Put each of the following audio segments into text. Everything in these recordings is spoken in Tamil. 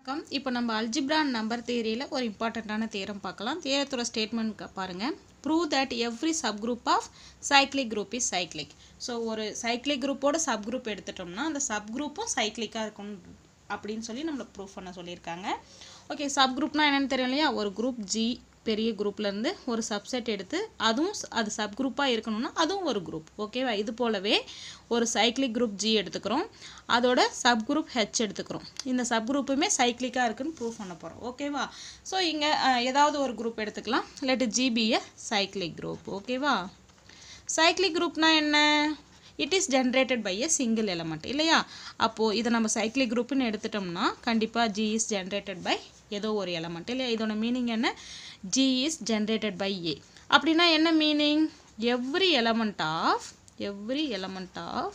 வணக்கம் இப்போ நம்ம அல்ஜிப்ரா நம்பர் தியரியில் ஒரு இம்பார்ட்டண்ட்டான தியரம் பார்க்கலாம் தியரத்தோட ஸ்டேட்மெண்ட் பாருங்கள் prove that every sub group of cyclic group is cyclic so ஒரு சைக்ளிக் குரூப்போட சப் குரூப் எடுத்துட்டோம்னா அந்த சப் குரூப்பும் சைக்ளிக்காக இருக்கணும் அப்படின்னு சொல்லி நம்மளை ப்ரூவ் பண்ண சொல்லியிருக்காங்க ஓகே சப் குரூப்னா என்னென்னு தெரியும் இல்லையா ஒரு குரூப் ஜி பெரிய குரூப்லேருந்து ஒரு சப்செட் எடுத்து அதுவும் ஸ்- அது சப் குரூப்பாக இருக்கணும்னா அதுவும் ஒரு குரூப் ஓகேவா இது போலவே ஒரு சைக்ளிக் குரூப் ஜி எடுத்துக்கிறோம் அதோட சப் குரூப் ஹெச் எடுத்துக்கிறோம் இந்த சப் குரூப்புமே சைக்ளிக்காக இருக்குன்னு ப்ரூவ் பண்ண போகிறோம் ஓகேவா ஸோ இங்கே ஏதாவது ஒரு குரூப் எடுத்துக்கலாம் இல்லாட்டி ஜிபிஏ சைக்ளிக் குரூப் ஓகேவா சைக்ளிக் குரூப்னா என்ன it is generated by a single element இல்லையா அப்போது இதை நம்ம சைக்ளிக் குரூப்னு எடுத்துட்டோம்னா கண்டிப்பாக ஜி இஸ் ஜென்ரேட்டட் பை ஏதோ ஒரு எலமெண்ட் இல்லையா இதோட மீனிங் என்ன G is generated by a அப்படின்னா என்ன meaning every element of every element of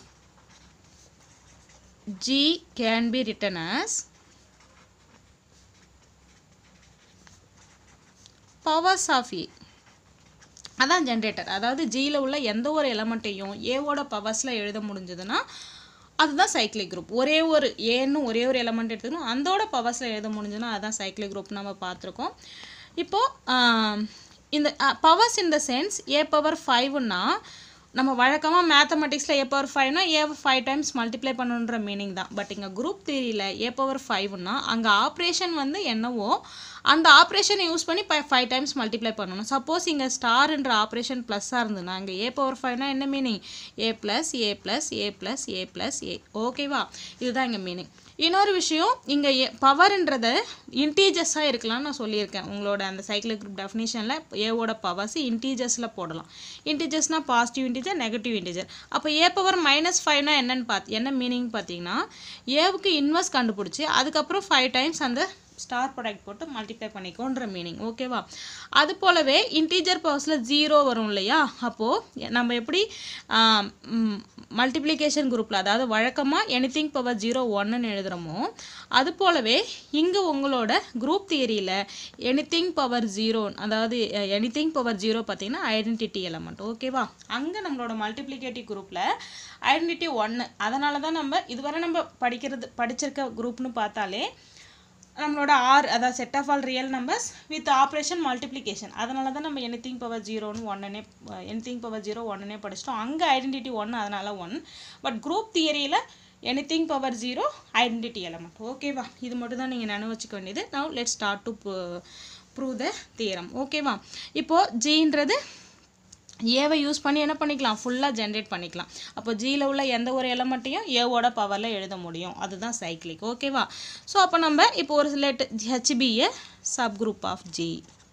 G can be written as powers of a அதான் ஜென்ரேட்டர் அதாவது ஜியில் உள்ள எந்த ஒரு எலமெண்ட்டையும் ஏவோட பவர்ஸில் எழுத முடிஞ்சதுன்னா அதுதான் சைக்ளிக் குரூப் ஒரே ஒரு ஏன்னு ஒரே ஒரு எலமெண்ட் எடுத்துக்கணும் அந்தோட பவர்ஸில் எழுத முடிஞ்சதுன்னா அதுதான் சைக்ளிக் குரூப் நம்ம பார்த்துருக்கோம் இப்போது இந்த powers in the sense a power ஃபைவ்னா நம்ம வழக்கமாக மேத்தமெட்டிக்ஸில் ஏ பவர் ஃபைவ்னா ஏ ஃபைவ் டைம்ஸ் மல்டிப்ளை பண்ணணுன்ற மீனிங் தான் பட் இங்கே குரூப் தியரியில் ஏ பவர் ஃபைவ்னா அங்கே ஆப்ரேஷன் வந்து என்னவோ அந்த ஆப்ரேஷனை யூஸ் பண்ணி ஃபைவ் டைம்ஸ் மல்டிப்ளை பண்ணணும் சப்போஸ் இங்கே ஸ்டார்ன்ற ஆப்ரேஷன் ப்ளஸ்ஸாக இருந்ததுன்னா இங்கே ஏ பவர் ஃபைவ்னா என்ன meaning a plus a plus a plus a plus a ஓகேவா இதுதான் இங்கே மீனிங் இன்னொரு விஷயம் இங்கே ஏ பவர்ன்றத இன்டீஜர்ஸாக இருக்கலாம்னு நான் சொல்லியிருக்கேன் உங்களோட அந்த சைக்கிளிக் குரூப் டெஃபினேஷனில் ஏவோட பவர்ஸ் இன்டீஜர்ஸில் போடலாம் இன்டீஜர்ஸ்னால் பாசிட்டிவ் இன்டீஜர் நெகட்டிவ் இன்டீஜர் அப்போ ஏ பவர் மைனஸ் ஃபைவ்னா என்னன்னு பார்த்து என்ன மீனிங் பார்த்தீங்கன்னா ஏவுக்கு இன்வெர்ஸ் கண்டுபிடிச்சி அதுக்கப்புறம் ஃபைவ் டைம்ஸ் அந்த ஸ்டார் ப்ராடக்ட் போட்டு மல்டிப்ளை பண்ணிக்கோன்ற மீனிங் ஓகேவா அது போலவே இன்டீஜர் பவர்ஸில் ஜீரோ வரும் இல்லையா அப்போது நம்ம எப்படி மல்டிப்ளிகேஷன் குரூப்பில் அதாவது வழக்கமாக எனிதிங் பவர் ஜீரோ ஒன்னுன்னு எழுதுகிறோமோ அது போலவே இங்கே உங்களோட குரூப் தியரியில் எனிதிங் பவர் ஜீரோ அதாவது எனிதிங் பவர் ஜீரோ பார்த்தீங்கன்னா ஐடென்டிட்டி எலமெண்ட் ஓகேவா அங்கே நம்மளோட மல்டிப்ளிகேட்டிவ் குரூப்பில் ஐடென்டிட்டி ஒன்று அதனால தான் நம்ம இதுவரை நம்ம படிக்கிறது படிச்சிருக்க குரூப்னு பார்த்தாலே நம்மளோட ஆர் அதாவது set of all real numbers with operation multiplication அதனால தான் நம்ம எனிதிங் பவர் ஜீரோன்னு ஒன்றுனே எனிதிங் பவர் ஜீரோ ஒன்றுனே படிச்சிட்டோம் அங்கே ஐடென்டிட்டி ஒன்று அதனால ஒன் பட் குரூப் தியரியில் anything power zero identity element ஓகேவா இது மட்டும் தான் நீங்கள் நினைவு வச்சுக்க வேண்டியது now let start to prove the theorem ஓகேவா இப்போது ஜீன்றது ஏவை யூஸ் பண்ணி என்ன பண்ணிக்கலாம் ஃபுல்லாக ஜென்ரேட் பண்ணிக்கலாம் அப்போ ஜியில் உள்ள எந்த ஒரு எலமெண்ட்டையும் ஏவோட பவரில் எழுத முடியும் அதுதான் சைக்ளிக் ஓகேவா ஸோ அப்போ நம்ம இப்போ ஒரு let H be a sub group of G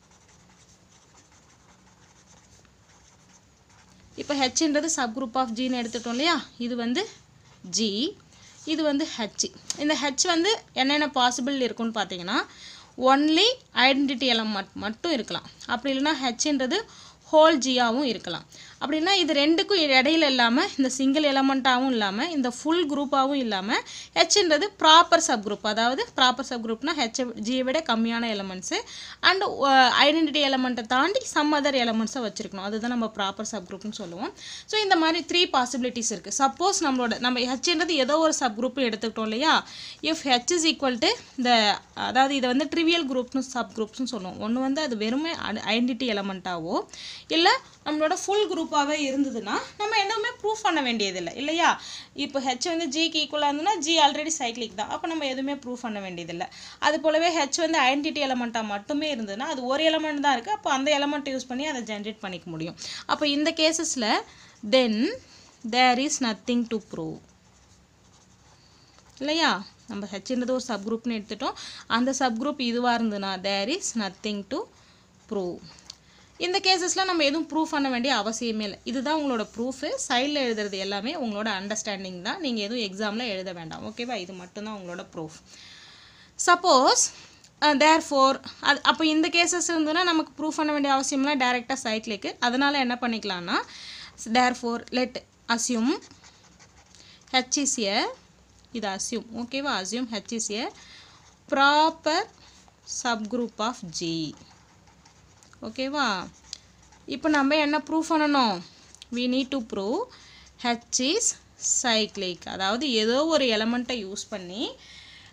இப்போ ஹெச்ன்றது சப் குரூப் ஆஃப் ஜின்னு எடுத்துட்டோம் இல்லையா இது வந்து ஜி இது வந்து ஹெச் இந்த ஹெச் வந்து என்னென்ன பாசிபிள் இருக்குன்னு பார்த்தீங்கன்னா ஒன்லி ஐடென்டிட்டி எலமெண்ட் மட்டும் இருக்கலாம் அப்படி இல்லைன்னா ஹெச்ன்றது ஹோல் ஜியாவும் இருக்கலாம் அப்படின்னா இது ரெண்டுக்கும் இடையில இல்லாமல் இந்த சிங்கிள் எலமெண்ட்டாகவும் இல்லாமல் இந்த ஃபுல் குரூப்பாகவும் இல்லாமல் ஹெச்ன்றது ப்ராப்பர் சப் குரூப் அதாவது ப்ராப்பர் சப் குரூப்னா ஹெச் ஜியை விட கம்மியான எலமெண்ட்ஸு அண்ட் ஐடென்டிட்டி எலமெண்ட்டை தாண்டி சம் அதர் எலமெண்ட்ஸை வச்சுருக்கணும் அதுதான் நம்ம ப்ராப்பர் சப் குரூப்னு சொல்லுவோம் ஸோ இந்த மாதிரி த்ரீ பாசிபிலிட்டிஸ் இருக்குது சப்போஸ் நம்மளோட நம்ம ஹெச்ன்றது ஏதோ ஒரு சப் குரூப் எடுத்துக்கிட்டோம் இல்லையா if H is equal to இந்த அதாவது இதை வந்து ட்ரிவியல் குரூப்னு சப் குரூப்ஸ்னு சொல்லுவோம் ஒன்று வந்து அது வெறுமே ஐடென்டிட்டி எலமெண்ட்டாவோ இல்லை நம்மளோட ஃபுல் குரூப்பாகவே இருந்ததுன்னா நம்ம எதுவுமே ப்ரூஃப் பண்ண வேண்டியதில்லை இல்லையா இப்போ ஹெச் வந்து ஜிக்கு ஈக்குவலாக இருந்ததுன்னா ஜி ஆல்ரெடி சைக்ளிக் தான் அப்போ நம்ம எதுவுமே ப்ரூஃப் பண்ண வேண்டியதில்லை அது போலவே ஹெச் வந்து ஐடென்டிட்டி எலமெண்ட்டாக மட்டுமே இருந்ததுன்னா அது ஒரு எலமெண்ட் தான் இருக்குது அப்போ அந்த எலமெண்ட் யூஸ் பண்ணி அதை ஜென்ரேட் பண்ணிக்க முடியும் அப்போ இந்த கேசஸில் then there is nothing to prove இல்லையா நம்ம ஹெச்ன்றது ஒரு சப் குரூப்னு எடுத்துட்டோம் அந்த சப் குரூப் இதுவாக இருந்ததுன்னா there is nothing to prove இந்த கேசஸில் நம்ம எதுவும் ப்ரூஃப் பண்ண வேண்டிய அவசியமே இல்லை இதுதான் உங்களோட ப்ரூஃபு சைடில் எழுதுறது எல்லாமே உங்களோட அண்டர்ஸ்டாண்டிங் தான் நீங்கள் எதுவும் எக்ஸாமில் எழுத வேண்டாம் ஓகேவா இது மட்டும்தான் உங்களோட ப்ரூஃப் சப்போஸ் தேர் ஃபோர் அது அப்போ இந்த கேசஸ் இருந்ததுன்னா நமக்கு ப்ரூஃப் பண்ண வேண்டிய அவசியம்லாம் டேரெக்டாக சைக்கிளுக்கு அதனால் என்ன பண்ணிக்கலாம்னா therefore let assume H is a இது அசியூம் ஓகேவா assume H is a proper sub group of G ஓகேவா இப்போ நம்ம என்ன ப்ரூவ் பண்ணணும் we need to prove h is cyclic அதாவது ஏதோ ஒரு எலமெண்ட்டை யூஸ் பண்ணி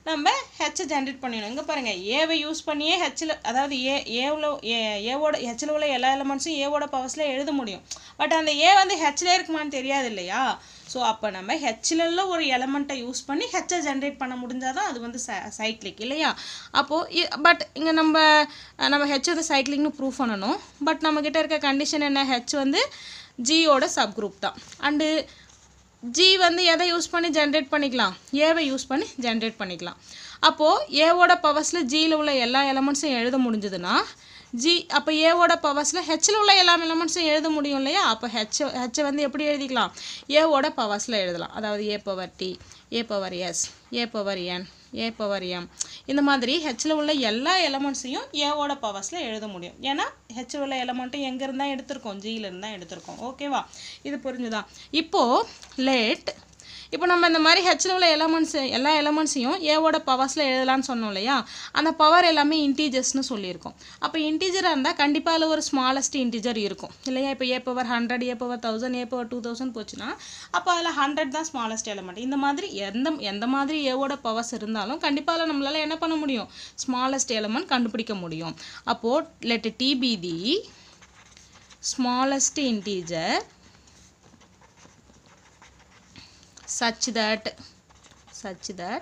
நம்ம ஹெச்சை ஜென்ரேட் பண்ணிடணும் இங்கே பாருங்கள் ஏவை யூஸ் பண்ணியே ஹெச்சில் அதாவது ஏ ஏவில் ஏ ஏவோட ஹெச்சில் உள்ள எல்லா எலமெண்ட்ஸும் ஏவோட பவர்ஸில் எழுத முடியும் பட் அந்த ஏ வந்து ஹெச்சில் இருக்குமான்னு தெரியாது இல்லையா ஸோ அப்போ நம்ம ஹெச்சில் உள்ள ஒரு எலமெண்ட்டை யூஸ் பண்ணி ஹெச்சை ஜென்ரேட் பண்ண முடிஞ்சால் தான் அது வந்து சைக்ளிக் இல்லையா அப்போது பட் இங்கே நம்ம அஹ், நம்ம ஹெச் வந்து சைக்ளிக்னு ப்ரூவ் பண்ணணும் பட் நம்மக்கிட்ட இருக்க கண்டிஷன் என்ன ஹெச் வந்து ஜியோட சப் குரூப் தான் அண்டு ஜி வந்து எதை யூஸ் பண்ணி ஜென்ரேட் பண்ணிக்கலாம் ஏவை யூஸ் பண்ணி ஜென்ரேட் பண்ணிக்கலாம் அப்போது ஏவோட பவர்ஸில் ஜியில் உள்ள எல்லா எலமெண்ட்ஸும் எழுத முடிஞ்சதுன்னா ஜி அப்போ ஏவோட பவர்ஸில் ஹெச்சில் உள்ள எல்லா எலமெண்ட்ஸும் எழுத முடியும் இல்லையா அப்போ ஹெச் ஹெச்சை வந்து எப்படி எழுதிக்கலாம் ஏவோட பவர்ஸில் எழுதலாம் அதாவது a power t a power s a power n a power m இந்த மாதிரி ஹெச்சில் உள்ள எல்லா எலமெண்ட்ஸையும் ஏவோட பவர்ஸில் எழுத முடியும் ஏன்னா ஹெச்சில் உள்ள எலமெண்ட்டும் எங்கேருந்து தான் எடுத்திருக்கோம் ஜியிலேருந்து தான் எடுத்திருக்கோம் ஓகேவா இது புரிஞ்சுதா இப்போது லேட் இப்போ நம்ம இந்த மாதிரி ஹெச்சில் உள்ள எலமெண்ட்ஸ் எல்லா எலமெண்ட்ஸையும் ஏவோட பவர்ஸில் எழுதலாம்னு சொன்னோம் இல்லையா அந்த பவர் எல்லாமே இன்டீஜர்ஸ்னு சொல்லியிருக்கோம் அப்போ இன்டீஜராக இருந்தால் கண்டிப்பாக அதில் ஒரு ஸ்மாலஸ்ட் இன்டீஜர் இருக்கும் இல்லையா இப்போ a power hundred a power thousand a power two thousand போச்சுன்னா அப்போ அதில் ஹண்ட்ரட் தான் ஸ்மாலஸ்ட் எலமெண்ட் இந்த மாதிரி எந்த எந்த மாதிரி ஏவோட பவர்ஸ் இருந்தாலும் கண்டிப்பாக அதில் நம்மளால் என்ன பண்ண முடியும் ஸ்மாலஸ்ட் எலமெண்ட் கண்டுபிடிக்க முடியும் அப்போது let t be the smallest integer such that such that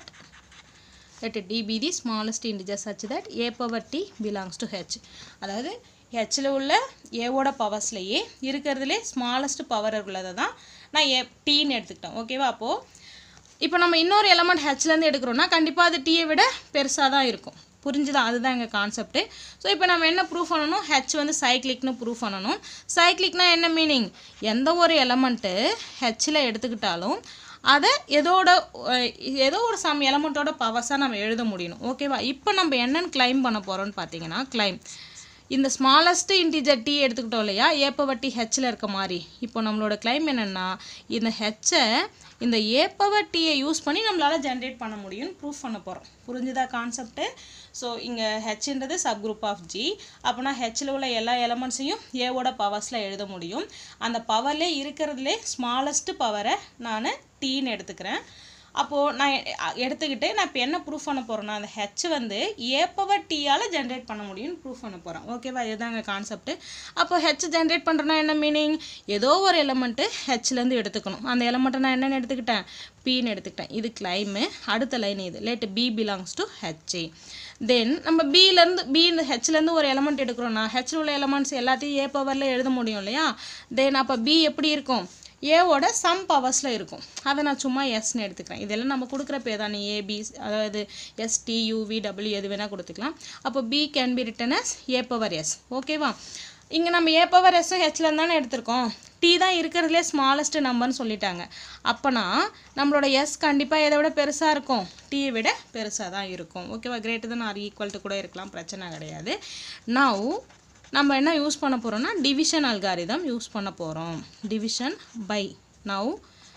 let d be the smallest integer such that a power t belongs to h அதாவது ஹெச்சில் உள்ள ஏவோட பவர்ஸ்லையே இருக்கிறதுலே ஸ்மாலஸ்ட் பவர் உள்ளதை தான் நான் ஏ டீன்னு எடுத்துக்கிட்டேன் ஓகேவா அப்போது இப்போ நம்ம இன்னொரு எலமெண்ட் ஹெச்லேருந்து எடுக்கிறோம்னா கண்டிப்பாக அது டீயை விட பெருசாக தான் இருக்கும் புரிஞ்சுதா அதுதான் எங்கள் கான்செப்ட்டு ஸோ இப்போ நம்ம என்ன ப்ரூவ் பண்ணணும் ஹெச் வந்து சைக்ளிக்னு ப்ரூவ் பண்ணணும் சைக்ளிக்னா என்ன மீனிங் எந்த ஒரு எலமெண்ட்டு ஹெச்சில் எடுத்துக்கிட்டாலும் அதை எதோட அஹ், ஏதோ ஒரு சம் எலமெண்ட்டோட பவர்ஸாக நம்ம எழுத முடியணும் ஓகேவா இப்போ நம்ம என்னென்னு கிளைம் பண்ண போகிறோம்னு பார்த்தீங்கன்னா கிளைம் இந்த ஸ்மாலஸ்ட் இன்டிஜர் டி எடுத்துக்கிட்டோம் இல்லையா ஏப்பவர் டி ஹெச்சில் இருக்க மாதிரி இப்போ நம்மளோட கிளைம் என்னென்னா இந்த ஹெச்சை இந்த ஏப்பவர் டீயை யூஸ் பண்ணி நம்மளால் ஜென்ரேட் பண்ண முடியும்னு ப்ரூஃப் பண்ண போகிறோம் புரிஞ்சுதா கான்செப்ட்டு ஸோ இங்கே ஹெச்ன்றது சப் குரூப் ஆஃப் ஜி அப்போனா ஹெச்சில் உள்ள எல்லா எலமெண்ட்ஸையும் ஏவோட பவர்ஸில் எழுத முடியும் அந்த பவர்லே இருக்கிறதுலே ஸ்மாலஸ்ட் பவரை நான் டீன்னு எடுத்துக்கிறேன் அப்போது நான் எ- அ- எடுத்துக்கிட்டு நான் இப்போ என்ன ப்ரூஃப் பண்ண போகிறேன்னா அந்த ஹெச் வந்து ஏ பவர் டீயால் ஜென்ரேட் பண்ண முடியும்னு ப்ரூஃப் பண்ண போகிறேன் ஓகேவா இதுதாங்க கான்செப்ட் அப்போ ஹெச் ஜென்ரேட் பண்ணுறேன்னா என்ன மீனிங் ஏதோ ஒரு எலமெண்ட்டு ஹெச்லேருந்து எடுத்துக்கணும் அந்த எலமெண்ட்டை நான் என்னென்னு எடுத்துக்கிட்டேன் பின்னு எடுத்துக்கிட்டேன் இது கிளைமு அடுத்த லைன் இது let b belongs to H then நம்ம பிலேருந்து பி இந்த ஹெச்லேருந்து ஒரு எலமெண்ட் எடுக்கிறோம்னா ஹெச்சில் உள்ள எலமெண்ட்ஸ் எல்லாத்தையும் ஏ பவரில் எழுத முடியும் இல்லையா தென் அப்போ பி எப்படி இருக்கும் ஏவோட சம் பவர்ஸில் இருக்கும் அதை நான் சும்மா எஸ்ன்னு எடுத்துக்கிறேன் இதெல்லாம் நம்ம கொடுக்குற பேர் தான் ஏபி அதாவது எஸ்டி யூவி டபிள்யூ எது வேணால் கொடுத்துக்கலாம் அப்போ b can be written as a power s ஓகேவா இங்கே நம்ம ஏ பவர் எஸ்ஸும் ஹெச்லேருந்து தானே எடுத்திருக்கோம் டி தான் இருக்கிறதுலே ஸ்மாலஸ்ட் நம்பர்னு சொல்லிட்டாங்க அப்போனா நம்மளோட எஸ் கண்டிப்பாக எதை விட பெருசாக இருக்கும் டீயை விட பெருசாக தான் இருக்கும் ஓகேவா கிரேட்டர் தான் ஆர் ஈக்குவல் கூட இருக்கலாம் பிரச்சனை கிடையாது நவ் நம்ம என்ன யூஸ் பண்ண போகிறோம்னா டிவிஷன் அல்காரிதம் யூஸ் பண்ண போகிறோம் division by now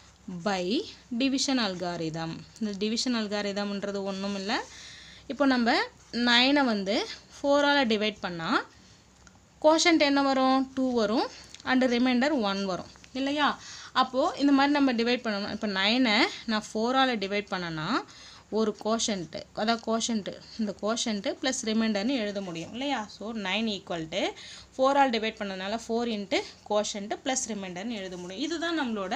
by division algorithm இந்த டிவிஷன் அல்காரிதம்ன்றது ஒன்றும் இல்லை இப்போ நம்ம நைனை வந்து ஃபோரால் டிவைட் பண்ணால் கோஷன்ட் என்ன வரும் டூ வரும் அண்டு ரிமைண்டர் ஒன் வரும் இல்லையா அப்போது இந்த மாதிரி நம்ம டிவைட் பண்ணணும் இப்போ நைனை நான் ஃபோரால் டிவைட் பண்ணேன்னா ஒரு கோஷன்ட்டு அதாவது கோஷன்ட்டு இந்த கோஷன்ட்டு ப்ளஸ் ரிமைண்டர்னு எழுத முடியும் இல்லையா ஸோ நைன் ஈக்குவல் டு ஃபோரால் டிவைட் பண்ணதுனால ஃபோர் இன்ட்டு கோஷன்ட்டு ப்ளஸ் ரிமைண்டர்னு எழுத முடியும் இதுதான் நம்மளோட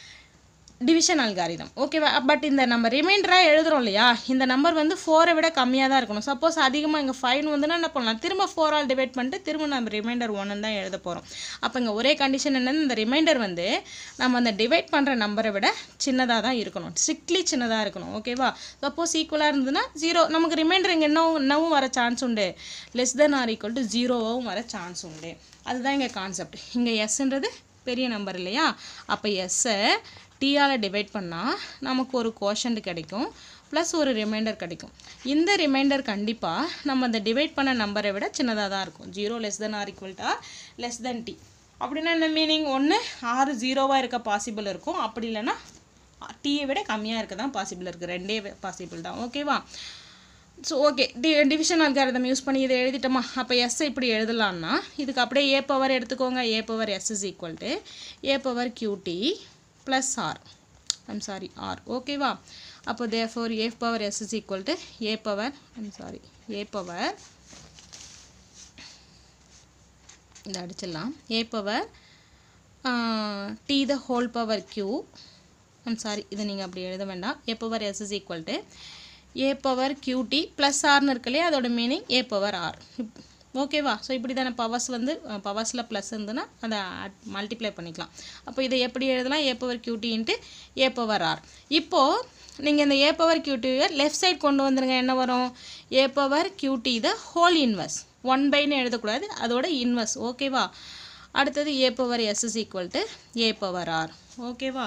டிவிஷன் அல்காரிதம் ஓகேவா பட் இந்த நம்ம ரிமைண்டராக எழுதுறோம் இல்லையா இந்த நம்பர் வந்து ஃபோரை விட கம்மியாக தான் இருக்கணும் சப்போஸ் அதிகமாக இங்கே ஃபைவ் வந்துன்னா என்ன பண்ணலாம் திரும்ப ஃபோரால் டிவைட் பண்ணிட்டு திரும்ப நம்ம ரிமைண்டர் ஒன்று தான் எழுத போகிறோம் அப்போ இங்கே ஒரே கண்டிஷன் என்னன்னு இந்த ரிமைண்டர் வந்து நம்ம அந்த டிவைட் பண்ணுற நம்பரை விட சின்னதாக தான் இருக்கணும் ஸ்ட்ரிக்ட்லி சின்னதாக இருக்கணும் ஓகேவா சப்போஸ் ஈக்குவலாக இருந்ததுன்னா ஜீரோ நமக்கு ரிமைண்டர் இங்கே இன்னும் இன்னமும் வர சான்ஸ் உண்டு less than or equal to ஜீரோவும் வர சான்ஸ் உண்டு அதுதான் இங்கே கான்செப்ட் இங்கே எஸ்ன்றது பெரிய நம்பர் இல்லையா அப்போ எஸ்ஸை டீயால் டிவைட் பண்ணால் நமக்கு ஒரு கோஷன்ட் கிடைக்கும் ப்ளஸ் ஒரு ரிமைண்டர் கிடைக்கும் இந்த ரிமைண்டர் கண்டிப்பாக நம்ம அந்த டிவைட் பண்ண நம்பரை விட சின்னதாக தான் இருக்கும் zero less than or equal to less than t அப்படின்னா என்ன மீனிங் ஒன்று ஆறு ஜீரோவாக இருக்க பாசிபிள் இருக்கும் அப்படி இல்லைன்னா டீயை விட கம்மியாக இருக்க தான் பாசிபிள் இருக்குது ரெண்டே பாசிபிள் தான் ஓகேவா so okay t division algorithm use பண்ணி இதை எழுதிட்டோமா அப்போ எஸ் இப்படி எழுதலாம்னா இதுக்கு அப்படியே ஏ பவர் எடுத்துக்கோங்க a power s is equal to a power q t plus r I'm sorry r ஓகேவா அப்போ therefore a power s is equal to a power I'm sorry a power இதை அடிச்சிடலாம் a power t the whole power q I'm sorry இதை நீங்கள் அப்படி எழுத வேண்டாம் a power s is equal to a power q t plus ஆர்னு இருக்கு இல்லையா அதோட மீனிங் ஏ பவர் ஆர் ஓகேவா ஸோ இப்படி தானே பவர்ஸ் வந்து பவர்ஸில் ப்ளஸ் இருந்துன்னா அதை மல்டிப்ளை பண்ணிக்கலாம் அப்போ இதை எப்படி எழுதலாம் a power q t into a power r இப்போது நீங்கள் இந்த ஏ பவர் கியூடியை லெஃப்ட் சைட் கொண்டு வந்துருங்க என்ன வரும் a power q t the whole inverse one பைன்னு எழுதக்கூடாது அதோட இன்வர்ஸ் ஓகேவா அடுத்தது a power s is equal to a power r ஓகேவா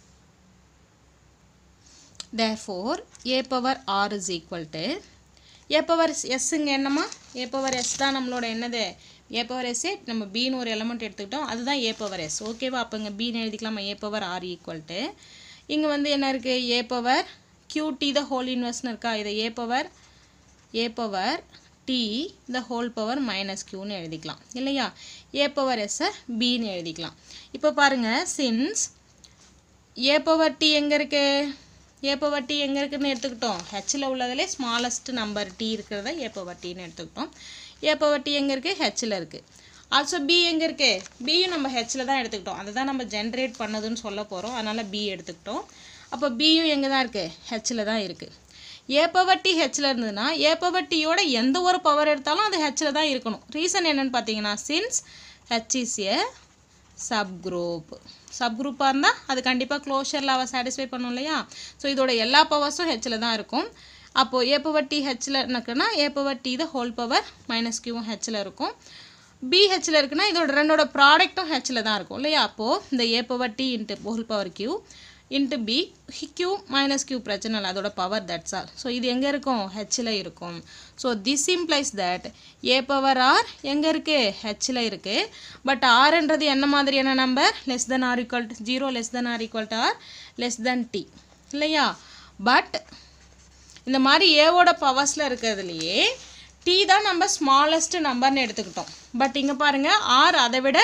therefore a power r is equal to a power எஸ்ஸுங்க என்னம்மா a power s தான் நம்மளோட என்னது a power s நம்ம bன்னு ஒரு எலமெண்ட் எடுத்துக்கிட்டோம் அதுதான் a power s ஓகேவா அப்போ இங்கே bன்னு எழுதிக்கலாமா a power r equal to இங்கே வந்து என்ன இருக்குது a power qt the whole inverseனு இருக்கா இதை a power a power t the whole power minus qன்னு எழுதிக்கலாம் இல்லையா a power s bன்னு எழுதிக்கலாம் இப்போ பாருங்கள் since a power t எங்கே இருக்குது ஏ பவர் டி எங்கே இருக்குதுன்னு எடுத்துக்கிட்டோம் ஹெச்சில் உள்ளதிலே ஸ்மாலஸ்ட் நம்பர் டி இருக்கிறத ஏ பவர் டின்னு எடுத்துக்கிட்டோம் ஏ பவர் டி எங்கே இருக்குது ஹெச்சில் இருக்குது ஆல்சோ பி எங்கே இருக்குது பியும் நம்ம ஹெச்சில் தான் எடுத்துக்கிட்டோம் அதை தான் நம்ம ஜென்ரேட் பண்ணதுன்னு சொல்ல போகிறோம் அதனால் பி எடுத்துக்கிட்டோம் அப்போ பியும் எங்கே தான் இருக்குது ஹெச்சில் தான் இருக்குது ஏ பவர் டி ஹெச்சில் இருந்ததுன்னா ஏ பவர் டியோட எந்த ஒரு பவர் எடுத்தாலும் அது ஹெச்சில் தான் இருக்கணும் ரீசன் என்னன்னு பார்த்தீங்கன்னா since H is a subgroup சப் குரூப்பாக இருந்தால் அது கண்டிப்பாக க்ளோஷரில் அவள் சாட்டிஸ்ஃபை பண்ணும் இல்லையா ஸோ இதோட எல்லா பவர்ஸும் ஹெச்சில் தான் இருக்கும் அப்போது ஏ பவர் டி ஹெச்சில் இருக்குன்னா a power t the whole power minus கியூவும் ஹெச்சில் இருக்கும் பி ஹெச்சில் இருக்குன்னா இதோட ரெண்டோட ப்ராடக்ட்டும் ஹெச்சில் தான் இருக்கும் இல்லையா அப்போது இந்த a power t into whole power q into b q minus q பிரச்சனை இல்லை அதோட பவர் தட்ஸ் ஆல் ஸோ இது எங்கே இருக்கும் ஹெச்சில் இருக்கும் so this implies that a power r எங்கே இருக்குது ஹெச்சில் இருக்குது பட் ஆர்ன்றது என்ன மாதிரியான number less than or equal to zero less than or equal to r less than t இல்லையா பட் இந்த மாதிரி ஏவோட பவர்ஸில் இருக்கிறதுலையே டி தான் நம்ம ஸ்மாலஸ்ட் நம்பர்னு எடுத்துக்கிட்டோம் பட் இங்கே பாருங்கள் ஆர் அதை விட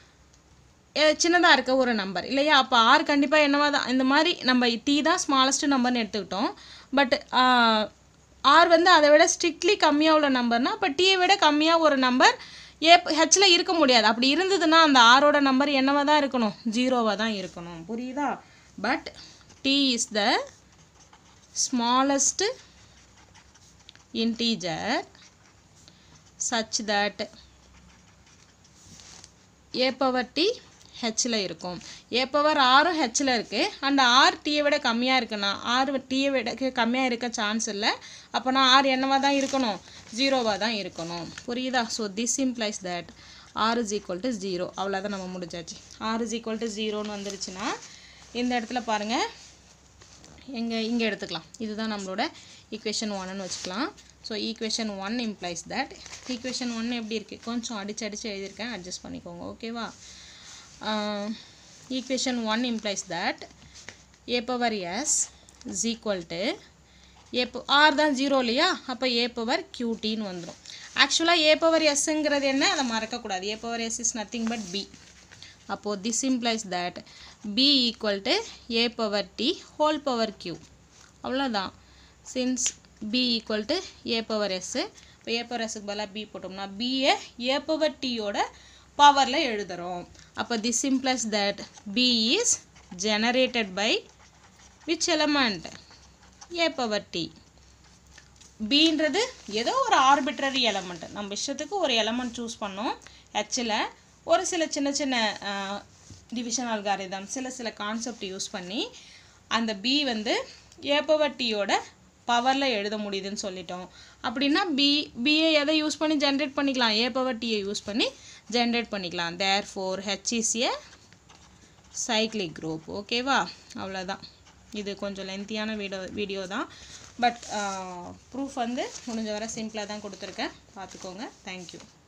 சின்னதாக இருக்க ஒரு நம்பர் இல்லையா அப்போ ஆர் கண்டிப்பாக என்னவா தான் இந்த மாதிரி நம்ம டி தான் ஸ்மாலஸ்ட் நம்பர்னு எடுத்துக்கிட்டோம் பட் ஆர் வந்து அதை விட ஸ்ட்ரிக்ட்லி கம்மியாக உள்ள நம்பர்னா அப்போ டீயை விட கம்மியாக ஒரு நம்பர் ஏ ஹெச்சில் இருக்க முடியாது அப்படி இருந்ததுன்னா அந்த ஆரோட நம்பர் என்னவாக தான் இருக்கணும் ஜீரோவாக தான் இருக்கணும் புரியுதா but t is the smallest integer such that a power t ஹெச்சில் இருக்கும் ஏ பவர் ஆரும் ஹெச்சில் இருக்குது அண்ட் ஆர் டீயை விட கம்மியாக இருக்குன்னா ஆர் டீயை விட கம்மியாக இருக்க சான்ஸ் இல்லை அப்போனா ஆர் என்னவாக தான் இருக்கணும் ஜீரோவாக தான் இருக்கணும் புரியுதா so this implies that r is equal to zero அவ்வளோதான் நம்ம முடிஞ்சாச்சு ஆர் இஸ் ஈக்குவல் டு ஜீரோன்னு வந்துருச்சுன்னா இந்த இடத்துல பாருங்கள் எங்கே இங்கே எடுத்துக்கலாம் இதுதான் நம்மளோட ஈக்குவேஷன் ஒன்னு வச்சுக்கலாம் so equation one implies that equation one எப்படி இருக்குது கொஞ்சம் அடிச்சு அடிச்சு எழுதியிருக்கேன் அட்ஜஸ்ட் பண்ணிக்கோங்க ஓகேவா equation one implies that a power s is equal to a r தான் ஜீரோ இல்லையா அப்போ ஏ பவர் கியூட்டின்னு வந்துடும் ஆக்சுவலாக ஏ பவர் எஸ்ஸுங்கிறது என்ன அதை மறக்கக்கூடாது a power s is nothing but b அப்போது this implies that b equal to a power t whole power q அவ்வளோதான் since b equal to a power s இப்போ ஏ பவர் எஸ்ஸுக்கு பதிலாக பி போட்டோம்னா பிஏ ஏ பவர் டியோட பவரில் எழுதுகிறோம் அப்போ this implies that b is generated by which element a power t பின்றது ஏதோ ஒரு ஆர்பிட்ரரி எலமெண்ட் நம்ம இஷ்டத்துக்கு ஒரு எலமெண்ட் சூஸ் பண்ணோம் ஹெச்சில் ஒரு சில சின்ன சின்ன டிவிஷன் அல்காரிதம் சில சில கான்செப்ட் யூஸ் பண்ணி அந்த பி வந்து ஏ பவர் டியோட பவரில் எழுத முடியுதுன்னு சொல்லிட்டோம் அப்படின்னா பி பிஏ எதை யூஸ் பண்ணி ஜென்ரேட் பண்ணிக்கலாம் ஏ பவர் டியை யூஸ் பண்ணி ஜென்ரேட் பண்ணிக்கலாம் therefore H is a cyclic group ஓகேவா அவ்வளோதான் இது கொஞ்சம் லென்த்தியான வீடியோ வீடியோ தான் பட் ப்ரூஃப் வந்து முடிஞ்ச வரை சிம்பிளாக தான் கொடுத்துருக்கேன் பார்த்துக்கோங்க தேங்க்யூ